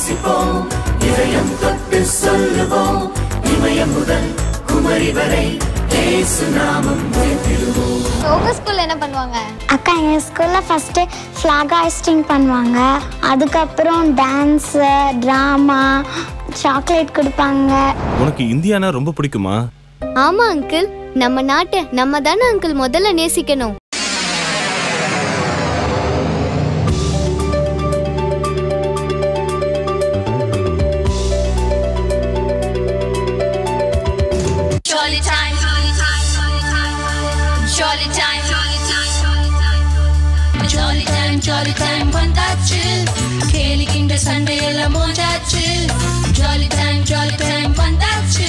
நேசிப்போம் இதயம் தொட்டு சொல்லுவோம் இமயம் முதல் குமரி வரை இயேசு நாமம் உயர்த்திடுவோம் உங்க ஸ்கூல்ல என்ன பண்ணுவாங்க அக்கா எங்கள் ஸ்கூலில் ஃபஸ்ட்டு ஃப்ளாக் ஹாய்ஸ்டிங் பண்ணுவாங்க அதுக்கப்புறம் டான்ஸு ட்ராமா சாக்லேட் கொடுப்பாங்க உனக்கு இந்தியானா ரொம்ப பிடிக்குமா ஆமா அங்கிள் நம்ம நாட்டை நம்ம தானே அங்கிள் முதல்ல நேசிக்கணும் Jolly time, jolly time, jolly time, jolly time, jolly time, jolly time வந்தாச்சு கேலிக்கின்ற சண்டையெல்லாம் மோஞ்சாச்சு jolly time, jolly time வந்தாச்சு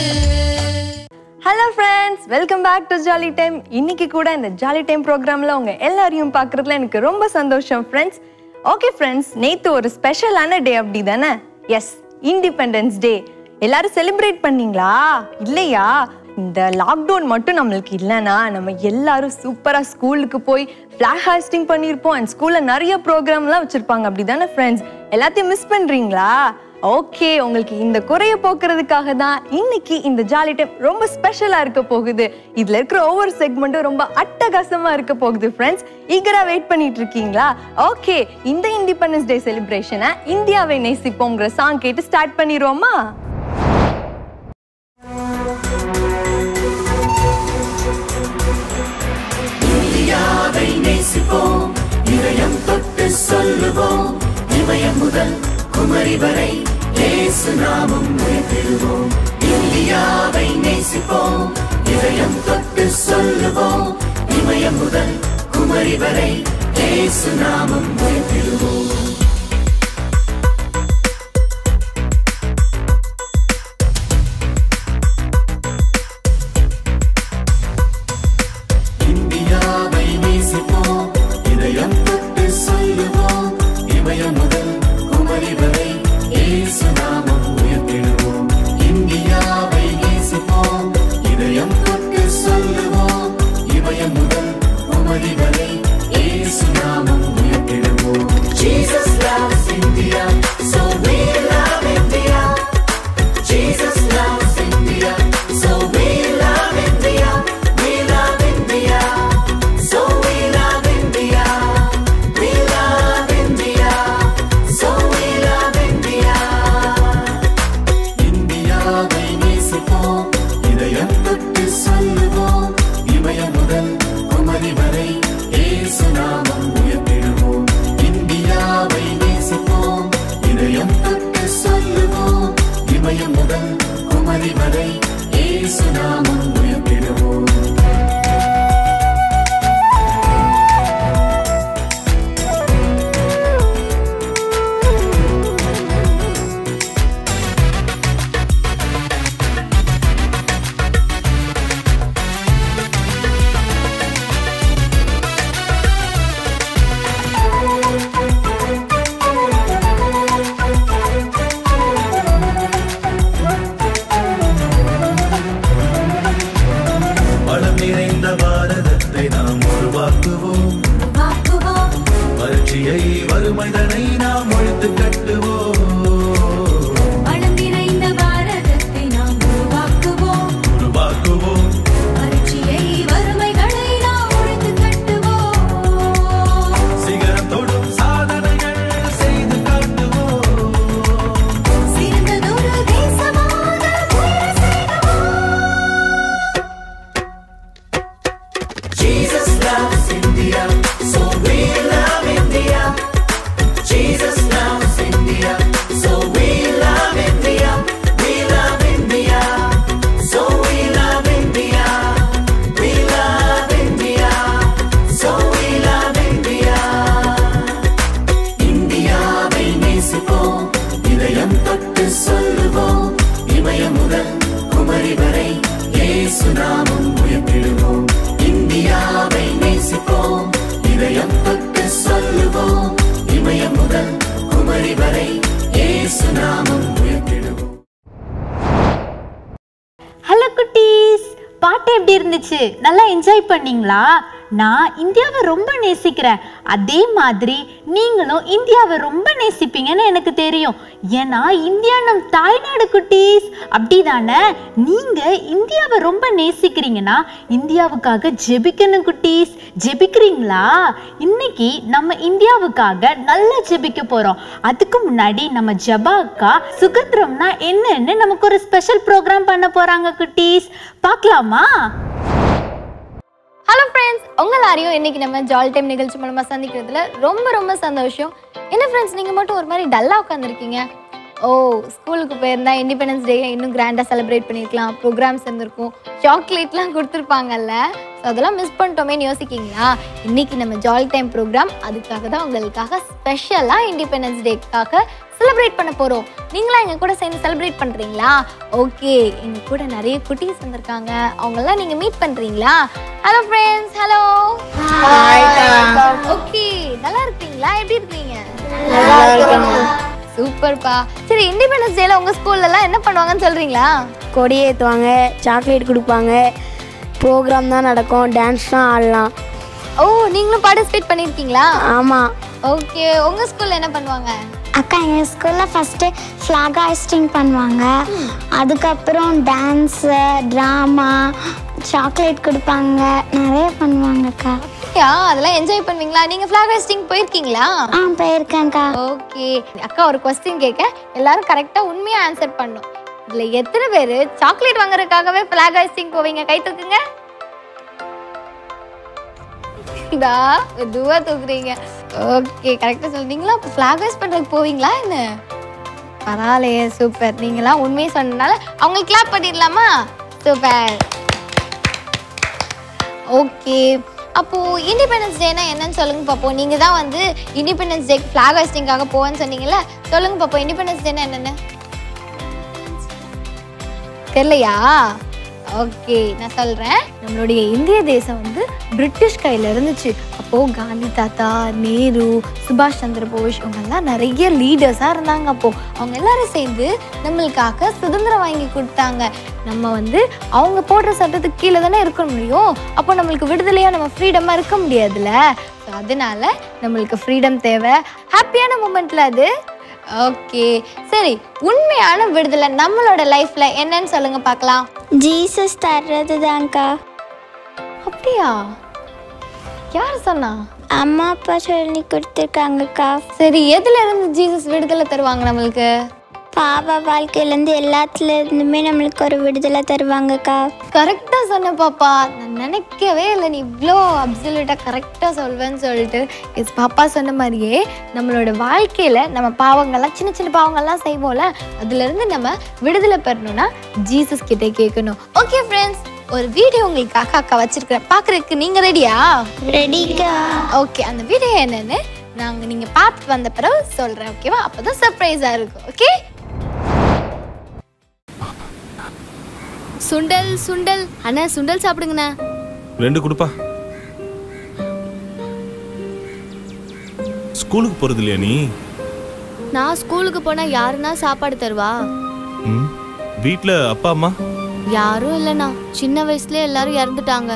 hello friends welcome back to jolly time இன்னைக்கு கூட இந்த ஜாலி டைம் ப்ரோக்ராமில் உங்கள் எல்லாரையும் பார்க்குறதுல எனக்கு ரொம்ப சந்தோஷம் ஃப்ரெண்ட்ஸ் ஓகே ஃப்ரெண்ட்ஸ் நேற்று ஒரு ஸ்பெஷலான டே அப்படி தானே எஸ் இண்டிபெண்டன்ஸ் டே எல்லாரும் செலிப்ரேட் பண்ணீங்களா இல்லையா இந்த லாக்டவுன் மட்டும் நம்மளுக்கு இல்லைன்னா நம்ம எல்லாரும் சூப்பராக ஸ்கூலுக்கு போய் ஃப்ளாக் ஹாஸ்டிங் பண்ணியிருப்போம் அண்ட் ஸ்கூலில் நிறைய ப்ரோக்ராம்லாம் வச்சுருப்பாங்க அப்படி தானே ஃப்ரெண்ட்ஸ் எல்லாத்தையும் மிஸ் பண்ணுறீங்களா ஓகே உங்களுக்கு இந்த குறைய போக்குறதுக்காக தான் இன்னைக்கு இந்த ஜாலி டைம் ரொம்ப ஸ்பெஷலா இருக்க போகுது இதுல இருக்கிற ஒவ்வொரு செக்மெண்ட்டும் ரொம்ப அட்டகாசமா இருக்க போகுது ஃப்ரெண்ட்ஸ் ஈகரா வெயிட் பண்ணிட்டு இருக்கீங்களா ஓகே இந்த இண்டிபெண்டன்ஸ் டே செலிப்ரேஷனை இந்தியாவை நேசிப்போங்கிற சாங் கேட்டு ஸ்டார்ட் பண்ணிடுவோமா இந்தியாவை நேசிப்போம் இதயம் தொட்டு சொல்லுவோம் இமயம் முதல் குமரி வரை இயேசு நாமம் உயர்த்திடுவோம் இந்தியாவை நேசிப்போம் இதயம் தொட்டு சொல்லுவோம் இமயம் முதல் குமரி வரை இயேசு நாமம் உயர்த்திடுவோம் இந்தியாவை நேசிப்போம் இதயம் தொட்டு சொல்லுவோம் இமயம் முதல் குமரி வரை இயேசு நாமம் உயர்த்திடுவோம் இந்தியாவை நேசிப்போம் இதயம் தொட்டு சொல்லுவோம் இமயம் முதல் குமரி வரை இயேசு நாமம் உயர்த்திடுவோம் Jesus loves India, so we love India. Jesus loves India, so we love India. We love India, so we love India. We love India, so we love India. இந்தியாவை நேசிப்போம் இதயம் தொட்டு சொல்லுவோம் இமயம் முதல் குமரி வரை இயேசு நாமம் உயர்த்திடுவோம் இந்தியாவை நேசிப்போம் இதயம் தொட்டு சொல்லுவோம் இமயம் முதல் குமரி வரை இயேசு நாமம் உயர்த்திடுவோம் வளம் நிறைந்த பாரதத்தை நாம் உருவாக்குவோம் வறட்சியை வறுமைதனை நாம் ஒழித்து கட்டுவோம் வளம் நிறைந்த பாரதத்தை நாம் உருவாக்குவோம் உருவாக்குவோம் வறட்சியை வறுமைகளை நாம் ஒழித்து கட்டுவோம் சிகரம் தொடும் சாதனைகள் செய்து காட்டுவோம் சிறந்ததொரு தேசமாக உயர செய்வோம் Jesus loves India, so we love India. எப்படி இருந்துச்சு நல்லா என்ஜாய் பண்ணீங்களா நான் இந்தியாவை ரொம்ப நேசிக்கிறேன் அதே மாதிரி நீங்களும் இந்தியாவை ரொம்ப நேசிப்பீங்கன்னு எனக்கு தெரியும் ஏன்னா இந்தியா நம் தாய்நாடு குட்டீஸ் அப்படிதானே நீங்க இந்தியாவை ரொம்ப நேசிக்கிறீங்கன்னா இந்தியாவுக்காக ஜெபிக்கணும் குட்டீஸ் ஜெபிக்கிறீங்களா இன்னைக்கு நம்ம இந்தியாவுக்காக நல்லா ஜெபிக்க போறோம் அதுக்கு முன்னாடி நம்ம ஜபாக்கா சுதந்திரம்னா என்னன்னு நமக்கு ஒரு ஸ்பெஷல் ப்ரோக்ராம் பண்ண போறாங்க குட்டீஸ் பார்க்கலாமா ஹலோ ஃப்ரெண்ட்ஸ் உங்க எல்லாரையும் இன்னைக்கு நம்ம ஜால் டைம் நிகழ்ச்சி மூலமா சந்திக்கிறதுல ரொம்ப ரொம்ப சந்தோஷம் என்ன ஃப்ரெண்ட்ஸ் நீங்க மட்டும் ஒரு மாதிரி டல்லா உட்காந்துருக்கீங்க ஓ ஸ்கூலுக்கு போயிருந்தா இண்டிபெண்டன்ஸ் டே இன்னும் கிராண்டாக செலிப்ரேட் பண்ணியிருக்கலாம் ப்ரோக்ராம்ஸ் இருந்திருக்கும் சாக்லேட்லாம் கொடுத்துருப்பாங்கல்ல ஸோ அதெல்லாம் மிஸ் பண்ணிட்டோமேன்னு யோசிக்கிங்களா இன்னைக்கு நம்ம ஜால் டைம் ப்ரோக்ராம் அதுக்காக தான் உங்களுக்காக ஸ்பெஷலாக இண்டிபெண்டன்ஸ் டேக்காக செலிப்ரேட் பண்ண போகிறோம் நீங்களாம் எங்கள் கூட சேர்ந்து செலிப்ரேட் பண்ணுறீங்களா ஓகே எங்கள் கூட நிறைய குட்டீஸ் வந்திருக்காங்க அவங்கெல்லாம் நீங்கள் மீட் பண்ணுறீங்களா ஹலோ ஃப்ரெண்ட்ஸ் ஹலோ ஓகே நல்லா இருக்கீங்களா எப்படி இருக்கீங்க சூப்பர்ப்பா சரி இண்டிபெண்டன்ஸ் டேல உங்க ஸ்கூல்ல எல்லாம் என்ன பண்ணுவாங்கன்னு சொல்றீங்களா கொடி ஏற்றுவாங்க சாக்லேட் கொடுப்பாங்க ப்ரோக்ராம் தான் நடக்கும் டான்ஸ் தான் ஆடலாம் ஓ நீங்களும் பார்ட்டிசிபேட் பண்ணிருக்கீங்களா ஆமாம் ஓகே உங்க ஸ்கூல்ல என்ன பண்ணுவாங்க அக்கா எங்கள் ஸ்கூலில் ஃபஸ்ட்டு ஃப்ளாக் ஹாய்ஸ்டிங் பண்ணுவாங்க அதுக்கப்புறம் டான்ஸு ட்ராமா சாக்லேட் கொடுப்பாங்க நிறைய பண்ணுவாங்க அக்கா அப்படியா அதெல்லாம் என்ஜாய் பண்ணுவீங்களா நீங்க ஃபிளாக் ஹாஸ்டிங் போயிருக்கீங்களா ஆ போயிருக்கேன்க்கா ஓகே அக்கா ஒரு கொஸ்டின் கேட்க எல்லாரும் கரெக்டா உண்மையா ஆன்சர் பண்ணும் இதுல எத்தனை பேர் சாக்லேட் வாங்குறதுக்காகவே ஃபிளாக் ஹாஸ்டிங் போவீங்க கை தூக்குங்க இதா மெதுவா தூக்குறீங்க ஓகே கரெக்டா சொல்றீங்களா அப்போ ஃபிளாக் ஹாஸ்ட் பண்றதுக்கு போவீங்களா என்ன பரவாயில்லையே சூப்பர் நீங்களாம் உண்மையை சொன்னனால அவங்களுக்கு கிளாப் பண்ணிடலாமா சூப்பர் ஓகே அப்போ இண்டிபெண்டன்ஸ் டேனா என்னன்னு சொல்லுங்க பாப்போம் நீங்க தான் வந்து இண்டிபெண்டன்ஸ் டே ஃபிளாக் ஹாஸ்டிங்காக போவேன்னு சொன்னீங்கல்ல சொல்லுங்க பாப்போம் இண்டிபெண்டன்ஸ் டேனா என்னன்னு தெரியலையா ஓகே நான் சொல்றேன் நம்மளுடைய இந்திய தேசம் வந்து பிரிட்டிஷ் கையில இருந்துச்சு அப்போ காந்தி தாத்தா நேரு சுபாஷ் சந்திர போஸ் இவங்கெல்லாம் நிறைய லீடர்ஸா இருந்தாங்க அப்போ அவங்க எல்லாரும் சேர்ந்து நம்மளுக்காக சுதந்திரம் வாங்கி கொடுத்தாங்க நம்ம வந்து அவங்க போடுற சட்டத்துக்கு கீழே தானே இருக்க முடியும் அப்போ நம்மளுக்கு விடுதலையா நம்ம ஃப்ரீடமா இருக்க முடியாதுல்ல ஸோ அதனால நம்மளுக்கு ஃப்ரீடம் தேவை ஹாப்பியான மூமெண்ட்ல அது ஓகே சரி உண்மையான விடுதலை நம்மளோட லைஃப்ல என்னன்னு சொல்லுங்க பார்க்கலாம் ஜீசஸ் தர்றது தான்க்கா அப்படியா யார் சொன்னா அம்மா அப்பா சொல்லி கொடுத்துருக்காங்கக்கா சரி எதுல இருந்து ஜீசஸ் விடுதலை தருவாங்க நம்மளுக்கு பாவ வாழ்க்கையிலேருந்து எல்லாத்துல இருந்துமே நம்மளுக்கு ஒரு விடுதலை தருவாங்கக்கா கரெக்டா சொன்ன பாப்பா நான் நினைக்கவே இல்லை நீ இவ்வளோ அப்சல்யூட்டா கரெக்டா சொல்வேன்னு சொல்லிட்டு எஸ் பாப்பா சொன்ன மாதிரியே நம்மளோட வாழ்க்கையில நம்ம பாவங்கள்லாம் சின்ன சின்ன பாவங்கள்லாம் செய்வோம்ல அதுல இருந்து நம்ம விடுதலை பெறணும்னா ஜீசஸ் கிட்டே கேட்கணும் ஓகே ஃப்ரெண்ட்ஸ் ஒரு வீடியோ உங்களுக்காக அக்கா வச்சிருக்கிறேன் பார்க்கறதுக்கு நீங்க ரெடியா ரெடிக்கா ஓகே அந்த வீடியோ என்னன்னு நாங்க நீங்க பார்த்துட்டு வந்த பிறகு சொல்றேன் ஓகேவா அப்பதான் சர்ப்ரைஸா இருக்கும் ஓகே சுண்டல் சுண்டல் அண்ணா சுண்டல் சாப்பிடுங்கண்ணா ரெண்டு கொடுப்பா ஸ்கூலுக்கு போறது இல்லையா நீ நான் ஸ்கூலுக்கு போனா யாருன்னா சாப்பாடு தருவா ம் வீட்ல அப்பா அம்மா யாரும் இல்லைண்ணா சின்ன வயசுல எல்லாரும் இறந்துட்டாங்க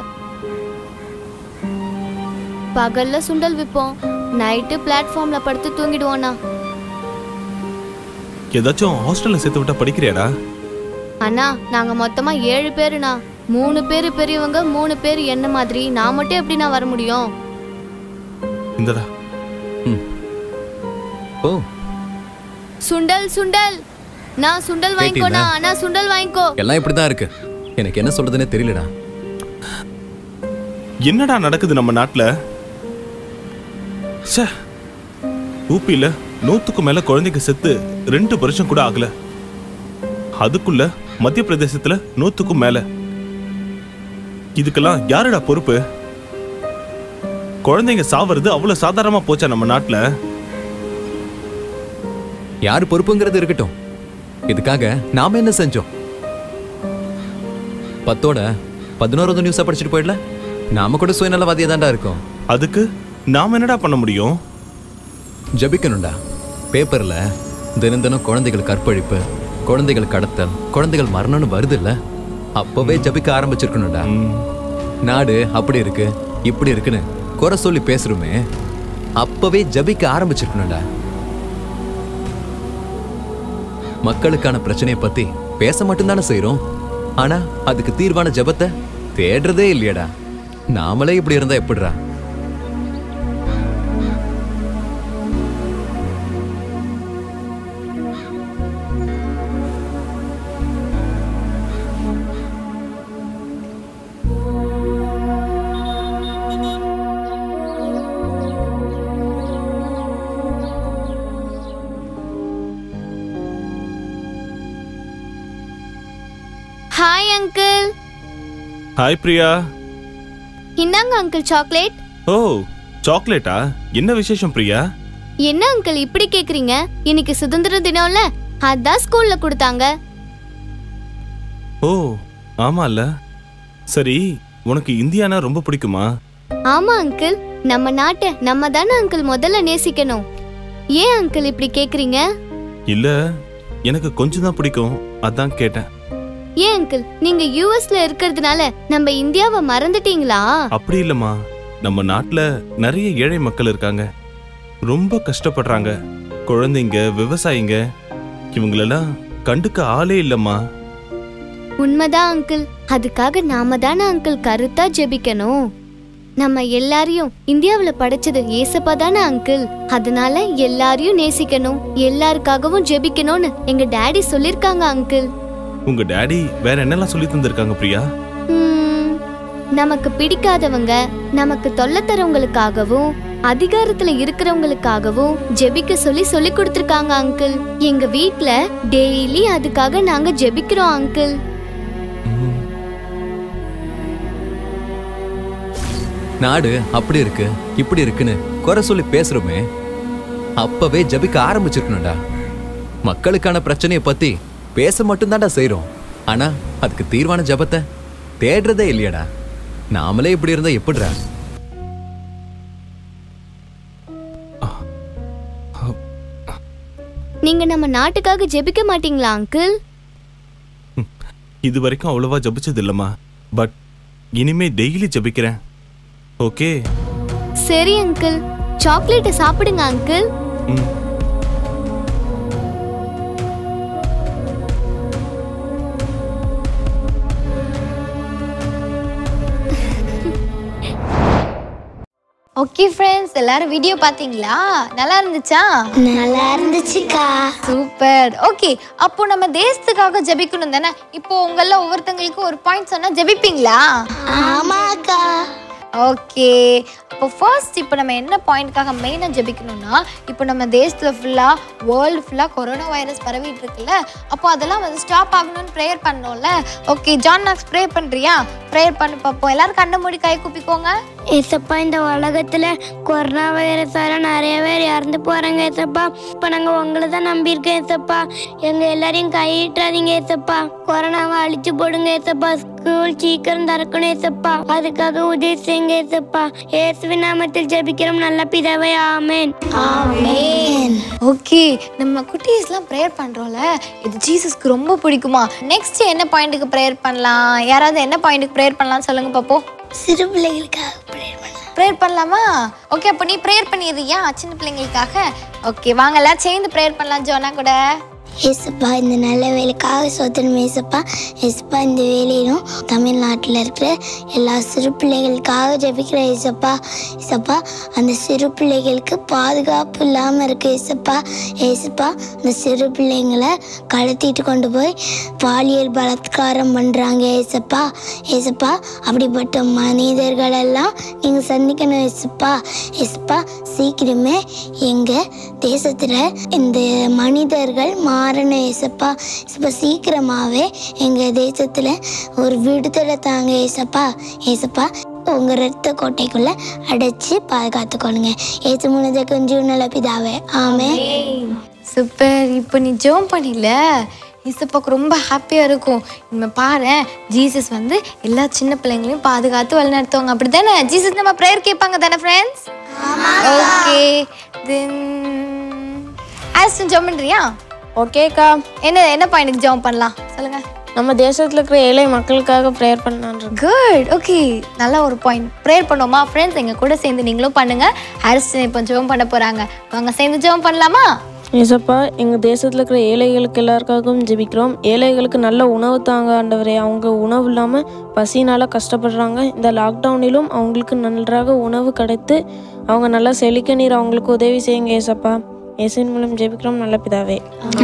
பகல்ல சுண்டல் விற்போம் நைட்டு பிளாட்ஃபார்ம்ல படுத்து தூங்கிடுவோண்ணா ஏதாச்சும் ஹாஸ்டல்ல சேர்த்து விட்டா படிக்கிறியாடா அண்ணா நாங்க மொத்தமா ஏழு பேருண்ணா மூணு பேர் பெரியவங்க மூணு பேர் என்ன மாதிரி நான் மட்டும் எப்படிண்ணா வர முடியும் இந்தடா ஓ சுண்டல் சுண்டல் நான் சுண்டல் வாங்கிக்கோண்ணா அண்ணா சுண்டல் வாங்கிக்கோ எல்லாம் இப்படி தான் இருக்கு எனக்கு என்ன சொல்றதுன்னே தெரியலடா என்னடா நடக்குது நம்ம நாட்டுல ச்சே ஊப்பியில நூத்துக்கு மேல குழந்தைங்க செத்து ரெண்டு வருஷம் கூட ஆகல அதுக்குள்ள மத்திய பிரதேசத்துல நூத்துக்கும் மேல இதுக்கெல்லாம் யாருடா பொறுப்பு குழந்தைங்க சாவறது அவ்வளவு சாதாரணமா போச்சா நம்ம நாட்டுல யார் பொறுப்புங்கிறது இருக்கட்டும் இதுக்காக நாம என்ன செஞ்சோம் பத்தோட பதினோராவது நியூஸா படிச்சுட்டு போயிடல நாம கூட சுயநலவாதியா தான்டா இருக்கோம் அதுக்கு நாம என்னடா பண்ண முடியும் ஜபிக்கணும்டா பேப்பர்ல தினம் தினம் குழந்தைகள் கற்பழிப்பு குழந்தைகள் கடத்தல் குழந்தைகள் மரணம்னு வருது இல்ல அப்பவே ஜபிக்க ஆரம்பிச்சிருக்கணும்டா நாடு அப்படி இருக்கு இப்படி இருக்குன்னு குறை சொல்லி பேசுறோமே அப்பவே ஜபிக்க ஆரம்பிச்சிருக்கணும்டா மக்களுக்கான பிரச்சனையை பத்தி பேச மட்டும்தானே செய்றோம் ஆனா அதுக்கு தீர்வான ஜெபத்தை தேடுறதே இல்லையடா நாமளே இப்படி இருந்தா எப்படிடா ஹாய் அங்கிள் ஹாய் பிரியா இந்தாங்க அங்கிள் சாக்லேட் ஓ சாக்லேட்டா என்ன விசேஷம் பிரியா என்ன அங்கிள் இப்படி கேக்குறீங்க இன்னைக்கு சுதந்திர தினம்ல அதான் ஸ்கூல்ல கொடுத்தாங்க ஓ ஆமால்ல சரி உனக்கு இந்தியானா ரொம்ப பிடிக்குமா ஆமா அங்கிள் நம்ம நாட்டை நம்ம தானே அங்கிள் முதல்ல நேசிக்கணும் ஏன் அங்கிள் இப்படி கேக்குறீங்க இல்ல எனக்கு கொஞ்சம் தான் பிடிக்கும் அதான் கேட்டேன் ஏன் அங்கிள் நீங்க யூஎஸ்ல இருக்கிறதுனால நம்ம இந்தியாவை மறந்துட்டீங்களா அப்படி இல்லம்மா நம்ம நாட்டுல நிறைய ஏழை மக்கள் இருக்காங்க ரொம்ப கஷ்டப்படுறாங்க குழந்தைங்க விவசாயிங்க இவங்களெல்லாம் கண்டுக்க ஆளே இல்லம்மா உண்மைதான் அங்கிள் அதுக்காக நாம தானே அங்கிள் கருத்தா ஜெபிக்கணும் நம்ம எல்லாரையும் இந்தியாவுல படைச்சது ஏசப்பா தானே அங்கிள் அதனால எல்லாரையும் நேசிக்கணும் எல்லாருக்காகவும் ஜெபிக்கணும்னு எங்க டாடி சொல்லிருக்காங்க அங்கிள் உங்க டாடி வேற என்னெல்லாம் சொல்லி தந்திருக்காங்க பிரியா ம், நமக்கு பிடிக்காதவங்க நமக்கு தொல்லை தரவங்களுக்காகவும் அதிகாரத்துல இருக்கிறவங்களுக்காகவும் ஜெபிக்க சொல்லி சொல்லி கொடுத்திருக்காங்க அங்கிள் எங்க வீட்ல டெய்லி அதுக்காக நாங்க ஜெபிக்கிறோம் அங்கிள் நாடு அப்படி இருக்கு இப்படி இருக்குன்னு குறை சொல்லி பேசுறோமே அப்பவே ஜபிக்க ஆரம்பிச்சிருக்கணும்டா மக்களுக்கான பிரச்சனையை பத்தி பேச மட்டும்தான்டா செய்றோம் ஆனா அதுக்கு தீர்வான ஜபத்தை தேடுறதே இல்லையாடா நாமளே இப்படி இருந்தா எப்படிடா நீங்க நம்ம நாட்டுக்காக ஜெபிக்க மாட்டீங்களா அங்கிள் இது வரைக்கும் அவ்வளவா ஜபிச்சது இல்லம்மா பட் இனிமே டெய்லி ஜபிக்கிறேன் ஓகே சரி அங்கிள் சாக்லேட்டை சாப்பிடுங்க அங்கிள் ம் ஓகே ஃப்ரெண்ட்ஸ் எல்லாரும் வீடியோ பார்த்தீங்களா நல்லா இருந்துச்சா நல்லா இருந்துச்சுக்கா சூப்பர் ஓகே அப்போ நம்ம தேசத்துக்காக ஜெபிக்கணும் தானே இப்போ உங்கள ஒவ்வொருத்தங்களுக்கும் ஒரு பாயிண்ட் சொன்னா ஜெபிப்பீங்களா ஆமாக்கா ஓகே அப்போ ஃபர்ஸ்ட் இப்போ நம்ம என்ன பாயிண்ட்காக மெயினாக ஜெபிக்கணும்னா இப்போ நம்ம தேசத்தில் ஃபுல்லாக வேர்ல்டு ஃபுல்லாக கொரோனா வைரஸ் பரவிட்டு இருக்குல்ல அப்போ அதெல்லாம் வந்து ஸ்டாப் ஆகணும்னு ப்ரேயர் பண்ணோம்ல ஓகே ஜான் நாக்ஸ் ப்ரே பண்ணுறியா ப்ரேயர் பண்ணி பார்ப்போம் எல்லாரும் கண்ணை மூடி கை கூப்பிக்கோங்க ஏசப்பா இந்த உலகத்துல கொரோனா வைரஸால நிறைய பேர் இறந்து போறாங்க ஏசப்பா இப்ப நாங்க உங்களை தான் நம்பியிருக்கோம் ஏசப்பா எங்க எல்லாரையும் கையிட்டாதீங்க ஏசப்பா கொரோனாவை அழிச்சு போடுங்க ஏசப்பா ஸ்கூல் சீக்கிரம் திறக்கணும் ஏசப்பா அதுக்காக உதவி செய்யுங்க ஏசப்பா இயேசுவின் நாமத்தில் ஜெபிக்கிறோம் நல்ல பிதாவே ஆமென் ஆமென் ஓகே நம்ம குட்டீஸ்லாம் ப்ரேயர் பண்ணுறோம்ல இது ஜீசஸ்க்கு ரொம்ப பிடிக்குமா நெக்ஸ்ட் என்ன பாயிண்ட்டுக்கு ப்ரேயர் பண்ணலாம் யாராவது என்ன பாயிண்ட்டுக்கு ப்ரேயர் பண்ணலாம் சொல்லுங்க பார்ப்போம் சிறு பிள்ளைகளுக்காக ப்ரேயர் பண்ணலாம் ப்ரேயர் பண்ணலாமா ஓகே அப்போ நீ ப்ரேயர் பண்ணிடுறியா சின்ன பிள்ளைங்களுக்காக ஓகே வாங்க எல்லாம் சேர்ந்து ப்ரேயர் பண்ணலாம் ஜோனா கூட ஏசப்பா இந்த நல்ல வேலைக்காக சோதனம் ஏசப்பா ஏசப்பா இந்த வேலையிலும் தமிழ்நாட்டில் இருக்கிற எல்லா சிறு பிள்ளைகளுக்காக ஜெபிக்கிற ஏசப்பா ஏசப்பா அந்த சிறு பிள்ளைகளுக்கு பாதுகாப்பு இல்லாமல் இருக்கு ஏசப்பா ஏசப்பா அந்த சிறு பிள்ளைங்களை கடத்திட்டு கொண்டு போய் பாலியல் பலாத்காரம் பண்ணுறாங்க ஏசப்பா ஏசப்பா அப்படிப்பட்ட மனிதர்கள் எல்லாம் நீங்கள் சந்திக்கணும் ஏசப்பா ஏசப்பா சீக்கிரமே எங்கள் தேசத்தில் இந்த மனிதர்கள் மாறணும் ஏசப்பா ஏசப்பா சீக்கிரமாகவே எங்கள் தேசத்தில் ஒரு விடுதலை தாங்க ஏசப்பா ஏசப்பா உங்கள் ரத்த கோட்டைக்குள்ளே அடைச்சி பாதுகாத்துக்கொள்ளுங்க ஏசு முனதை கொஞ்சம் நல்ல பிதாவே ஆமே சூப்பர் இப்போ நீ ஜெபம் பண்ணில இசப்பாக்கு ரொம்ப ஹாப்பியாக இருக்கும் நம்ம பாரு ஜீசஸ் வந்து எல்லா சின்ன பிள்ளைங்களையும் பாதுகாத்து வழிநடத்துவாங்க அப்படி தானே ஜீசஸ் நம்ம ப்ரேயர் கேட்பாங்க தானே ஃப்ரெண்ட்ஸ் ஓகே தென் ஆஸ்டன் ஜெபம் பண்ணுறியா ஓகேக்கா என்ன என்ன பாயிண்ட்டுக்கு ஜெபம் பண்ணலாம் சொல்லுங்க நம்ம தேசத்தில் இருக்கிற ஏழை மக்களுக்காக ப்ரேயர் பண்ணலான் குட் ஓகே நல்ல ஒரு பாயிண்ட் ப்ரேயர் பண்ணுவோமா ஃப்ரெண்ட்ஸ் எங்கள் கூட சேர்ந்து நீங்களும் பண்ணுங்க ஹாரிஸ் இப்போ ஜெபம் பண்ண போகிறாங்க வாங்க சேர்ந்து ஜெபம் பண்ணலாமா ஏசப்பா எங்கள் தேசத்தில் இருக்கிற ஏழைகளுக்கு எல்லாருக்காகவும் ஜெபிக்கிறோம் ஏழைகளுக்கு நல்ல உணவு தாங்க ஆண்டவரே அவங்க உணவு இல்லாமல் பசினால் கஷ்டப்படுறாங்க இந்த லாக்டவுனிலும் அவங்களுக்கு நன்றாக உணவு கிடைத்து அவங்க நல்லா செழிக்க நீர் அவங்களுக்கு உதவி செய்யுங்க ஏசப்பா இயேசுவின் மூலம் ஜெபிக்கிறோம் நல்ல பிதாவே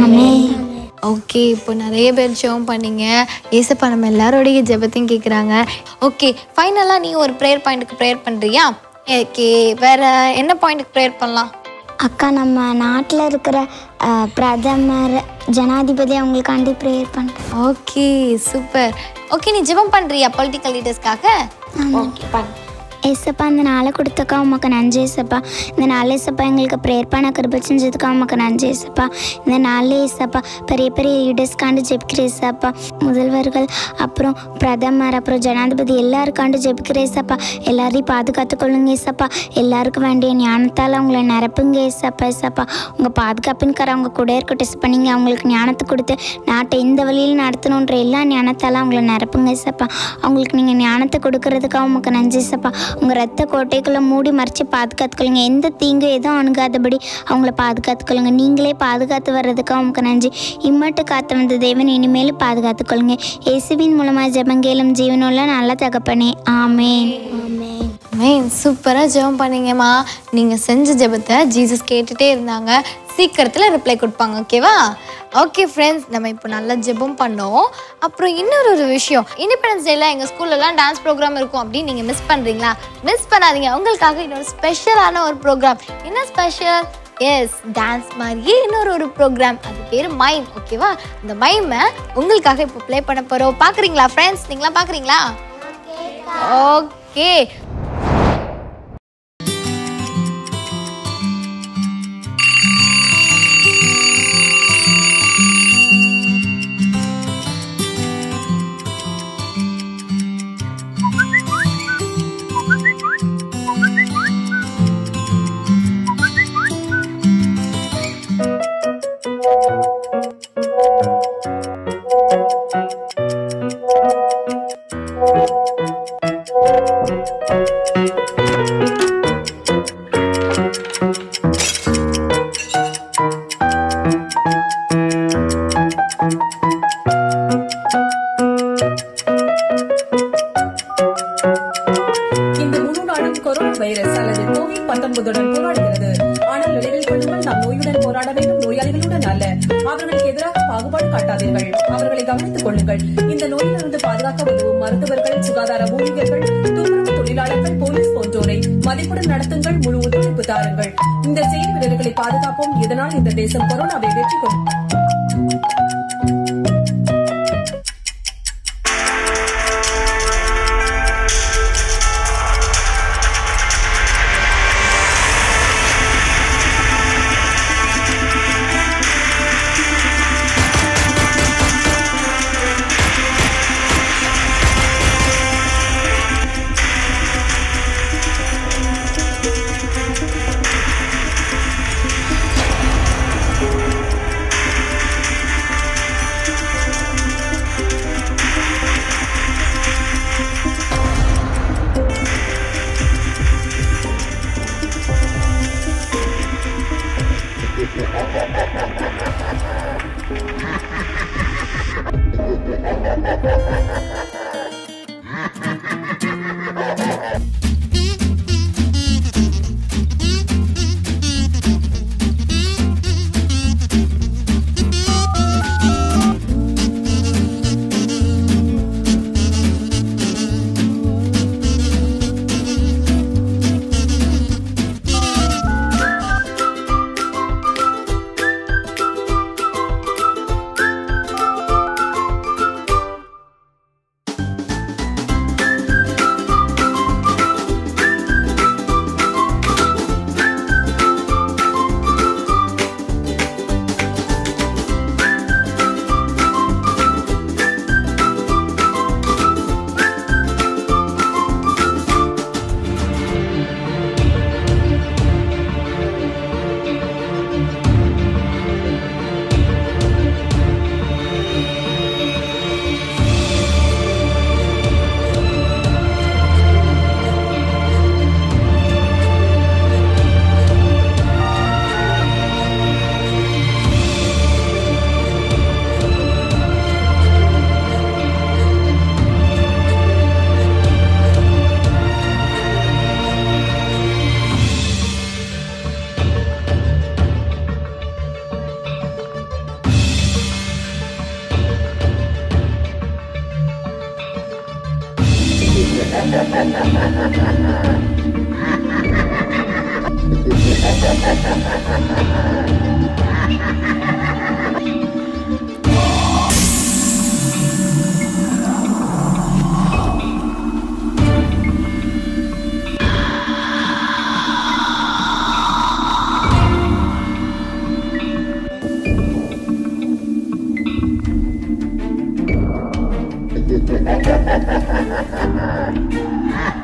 ஓகே இப்போ நிறைய பேர் ஜெபம் பண்ணீங்க ஏசப்பா நம்ம எல்லாரோடைய ஜெபத்தையும் கேட்குறாங்க ஓகே ஃபைனலாக நீ ஒரு ப்ரேயர் பாயிண்ட்டுக்கு ப்ரேயர் பண்ணுறியா ஓகே வேற என்ன பாயிண்ட்டுக்கு ப்ரேயர் பண்ணலாம் அக்கா நம்ம நாட்டில் இருக்கிற அஹ், பிரதமர் ஜனாதிபதி அவங்களுக்காண்டி ப்ரேயர் பண்ணுறேன் ஓகே சூப்பர் ஓகே நீ ஜெபம் பண்ணுறியா பொலிட்டிக்கல் லீடர்ஸ்க்காக ஓகே பண்ணு ஏசப்பா இந்த நாளை கொடுத்தக்கா உமக்கு நன்றி ஏசப்பா இந்த நாள் ஏசப்பா எங்களுக்கு ப்ரேயர் பண்ண கிருப செஞ்சதுக்கா உமக்கு நன்றி ஏசப்பா இந்த நாளில் ஏசப்பா பெரிய பெரிய லீடர்ஸ்காண்டு ஜெபிக்கிற ஏசப்பா முதல்வர்கள் அப்புறம் பிரதமர் அப்புறம் ஜனாதிபதி எல்லாருக்காண்டு ஜெபிக்கிற ஏசப்பா எல்லாரையும் பாதுகாத்து கொள்ளுங்க ஏசப்பா எல்லாருக்கும் வேண்டிய ஞானத்தால் அவங்கள நிரப்புங்க ஏசப்பா ஏசப்பா உங்கள் பாதுகாப்பின் கரை அவங்க கூட இருக்கட்டும் ஏசப்பா நீங்கள் அவங்களுக்கு ஞானத்தை கொடுத்து நாட்டை இந்த வழியில் நடத்தணுன்ற எல்லா ஞானத்தால் அவங்கள நிரப்புங்க ஏசப்பா அவங்களுக்கு நீங்கள் ஞானத்தை கொடுக்கறதுக்காக உமக்கு நன்றி ஏசப்பா உங்கள் ரத்த கோட்டைக்குள்ளே மூடி மறைச்சி பாதுகாத்துக்கொள்ளுங்க எந்த தீங்கு எதுவும் அணுகாதபடி அவங்கள பாதுகாத்துக்கொள்ளுங்க நீங்களே பாதுகாத்து வர்றதுக்காக உமக்கு நன்றி இம்மட்டு காத்து வந்த தேவன் இனிமேல் பாதுகாத்துக்கொள்ளுங்க இயேசுவின் மூலமாக ஜெபங்கேலும் ஜீவனுள்ள நல்ல தகப்பனே ஆமேன் ஆமேன் மேன் சூப்பராக ஜெபம் பண்ணீங்கம்மா நீங்கள் செஞ்ச ஜெபத்தை ஜீசஸ் கேட்டுட்டே இருந்தாங்க சீக்கிரத்தில் ரிப்ளை கொடுப்பாங்க ஓகேவா ஓகே ஃப்ரெண்ட்ஸ் நம்ம இப்போ நல்லா ஜெபம் பண்ணோம் அப்புறம் இன்னொரு ஒரு விஷயம் இண்டிபெண்டன்ஸ் டேல எங்கள் ஸ்கூல்லலாம் டான்ஸ் ப்ரோக்ராம் இருக்கும் அப்படின்னு நீங்கள் மிஸ் பண்ணுறீங்களா மிஸ் பண்ணாதீங்க உங்களுக்காக இன்னொரு ஸ்பெஷலான ஒரு ப்ரோக்ராம் என்ன ஸ்பெஷல் எஸ் டான்ஸ் மாதிரியே இன்னொரு ஒரு ப்ரோக்ராம் அது பேர் மைம் ஓகேவா இந்த மைமை உங்களுக்காக இப்போ ப்ளே பண்ண போகிறோம் பார்க்குறீங்களா ஃப்ரெண்ட்ஸ் நீங்களாம் பார்க்குறீங்களா ஓகே இந்த முழு நாடும் கொரோனா வைரஸ் அல்லது கோவிட் பத்தொன்பதுடன் போராடுகிறது ஆனால் நினைவில் கொள்ளுங்கள் நாம் நோயுடன் போராட வேண்டும் நோயாளிகளுடன் அல்ல அவர்களுக்கு எதிராக பாகுபாடு காட்டாதீர்கள் அவர்களை கவனித்துக் கொள்ளுங்கள் இந்த நோயிலிருந்து பாதுகாக்க உதவும் மருத்துவர்கள் சுகாதார ஊழியர்கள் துப்புரவு தொழிலாளர்கள் போலீஸ் போன்றோரை மதிப்புடன் நடத்துங்கள் முழு ஒத்துழைப்பு தாருங்கள் இந்த செய்தி வீரர்களை பாதுகாப்போம் இதனால் இந்த தேசம் கொரோனாவை வெற்றி கொள்ளும்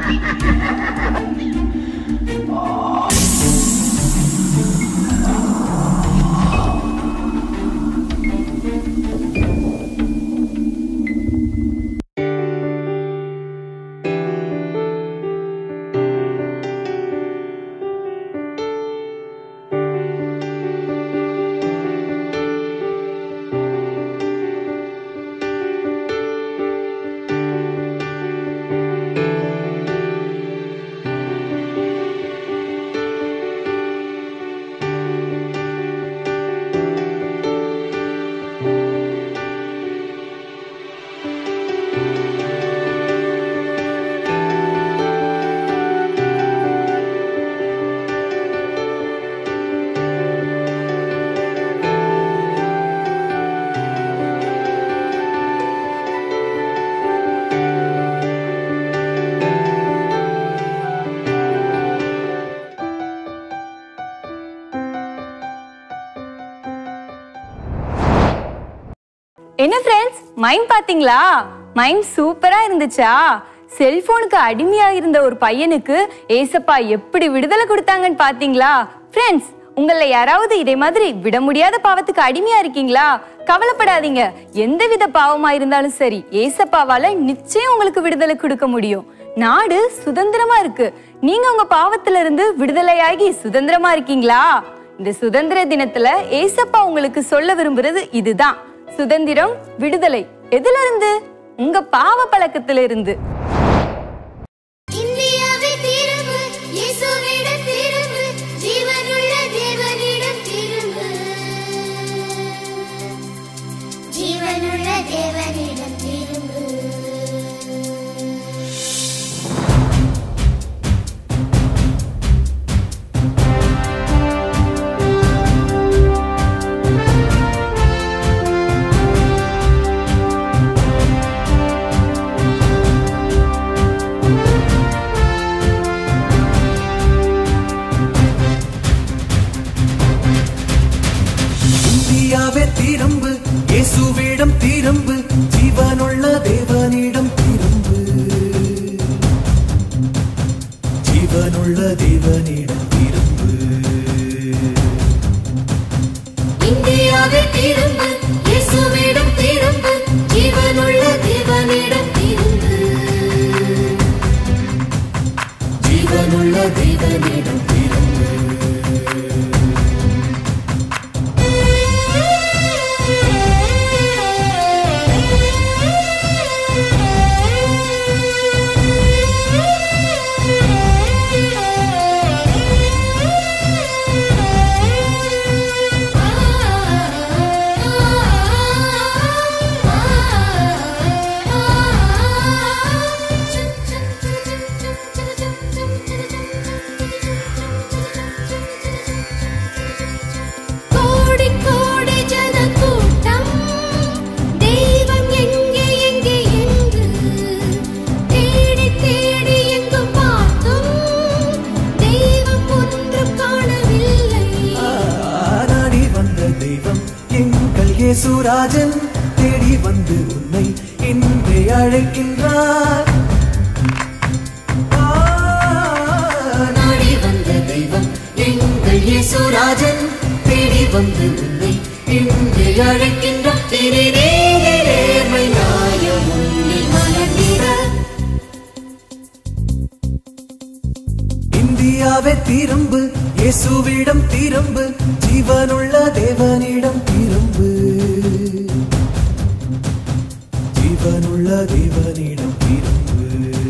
என்ன ஃப்ரெண்ட்ஸ் மைம் பாத்தீங்களா மைம் சூப்பரா இருந்துச்சா செல்போனுக்கு அடிமையா இருந்த ஒரு பையனுக்கு ஏசப்பா எப்படி விடுதலை கொடுத்தாங்கன்னு பாத்தீங்களா ஃப்ரெண்ட்ஸ் உங்கள யாராவது இதே மாதிரி விட முடியாத பாவத்துக்கு அடிமையா இருக்கீங்களா கவலைப்படாதீங்க எந்தவித பாவமா இருந்தாலும் சரி ஏசப்பாவால நிச்சயம் உங்களுக்கு விடுதலை கொடுக்க முடியும் நாடு சுதந்திரமா இருக்கு நீங்க உங்க பாவத்துல இருந்து விடுதலையாகி சுதந்திரமா இருக்கீங்களா இந்த சுதந்திர தினத்துல ஏசப்பா உங்களுக்கு சொல்ல விரும்புறது இதுதான் சுதந்திரம் விடுதலை எதுல இருந்து உங்க பாவ பழக்கத்துல இருந்து இந்தியாவை திரும்பு இயேசுவிடம் திரும்பு ஜீவனுள்ள தேவனிடம் திரும்பு ஜீவனுள்ள தேவனிடம் திரும்பு இந்தியாவே திரும்பு இயேசுவிடம் திரும்பு ஜீவனுள்ள தேவனிடம் திரும்பு ஜீவனுள்ள தேவனிடம் திரும்பு இந்தியாவை திரும்பு இயேசுவிடம் திரும்பு ஜீவனுள்ள தேவனிடம் திரும்பு ஜீவனுள்ள தேவனிடம் திரும்பு கோடி கோடி ஜன கூட்டம் தெய்வம் எங்கே எங்கே என்று தேடி தேடி எங்கும் பார்த்தும் தெய்வம் ஒன்று காணவில்லை நாடி வந்த தெய்வம் எங்கள் இயேசுராஜன் தேடி வந்து உன்னை இன்றே அழைக்கின்றார் ஆ, நாடி வந்த தெய்வம் எங்கள் இயேசுராஜன் தேடி வந்து உன்னை இன்றே அழைக்கின்றார் திரு நேர்மை நியாயம் உன்னில் மலர்ந்திட இந்தியாவே திரும்பு இயேசுவிடம் திரும்பு ஜீவனுள்ள தேவனிடம் திரும்பு ஜீவனுள்ள தேவனிடம் திரும்பு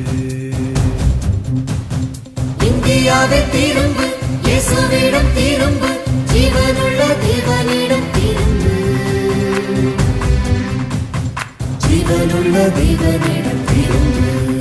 இந்தியாவே திரும்பு இயேசுவிடம் திரும்பு ஜீவனுள்ள தேவனிடம் திரும்பு ஜீவனுள்ள தேவனிடம் திரும்பு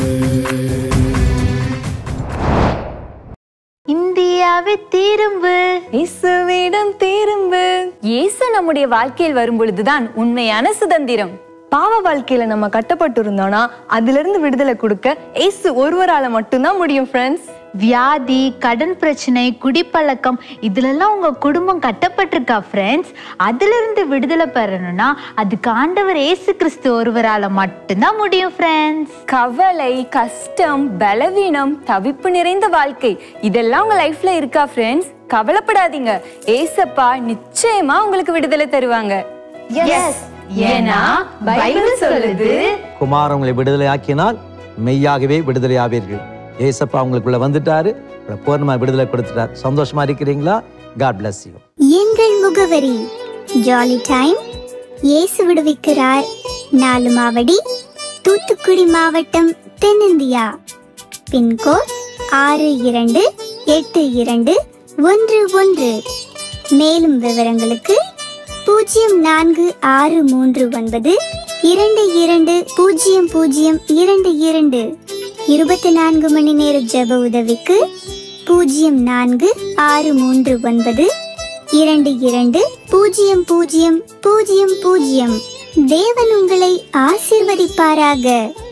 இந்தியாவை திரும்பு இயேசுவிடம் திரும்பு இயேசு நம்முடைய வாழ்க்கையில் வரும் பொழுதுதான் உண்மையான சுதந்திரம் பாவ வாழ்க்கையில நம்ம கட்டப்பட்டு இருந்தோம்னா அதுல இருந்து விடுதலை கொடுக்க இயேசு ஒருவரால மட்டும்தான் முடியும் ஃப்ரெண்ட்ஸ் வியாதி கடன் பிரச்சனை குடிப்பழக்கம் இதுலெல்லாம் உங்க குடும்பம் கட்டப்பட்டிருக்கா ஃப்ரெண்ட்ஸ் அதுல இருந்து விடுதலை பெறணும்னா அதுக்கு ஆண்டவர் இயேசு கிறிஸ்து ஒருவரால மட்டும்தான் முடியும் ஃப்ரெண்ட்ஸ் கவலை கஷ்டம் பலவீனம் தவிப்பு நிறைந்த வாழ்க்கை இதெல்லாம் உங்க லைஃப்ல இருக்கா ஃப்ரெண்ட்ஸ் கவலைப்படாதீங்க ஏசப்பா நிச்சயமா உங்களுக்கு விடுதலை தருவாங்க எஸ் ஏன்னா பைபிள் சொல்லுது குமார் உங்களை விடுதலை ஆக்கினால் மெய்யாகவே விடுதலை ஆவீர்கள் ஏசப்பா உங்களுக்குள்ள வந்துட்டாரு உங்களை பூர்ணமா விடுதலை கொடுத்துட்டார் சந்தோஷமா இருக்கிறீங்களா காட் bless you எங்கள் முகவரி ஜாலி டைம் இயேசு விடுவிக்கிறார் நாலு மாவடி தூத்துக்குடி மாவட்டம் தென்னிந்தியா பின்கோட் ஆறு இரண்டு எட்டு இரண்டு ஒன்று ஒன்று மேலும் விவரங்களுக்கு பூஜ்ஜியம் நான்கு ஆறு மூன்று ஒன்பது இரண்டு இரண்டு பூஜ்ஜியம் பூஜ்ஜியம் இரண்டு இரண்டு இருபத்தி நான்கு மணி நேர ஜெப உதவிக்கு பூஜ்ஜியம் நான்கு ஆறு மூன்று ஒன்பது இரண்டு இரண்டு பூஜ்ஜியம் பூஜ்ஜியம் பூஜ்ஜியம் பூஜ்ஜியம் தேவன் உங்களை ஆசீர்வதிப்பாராக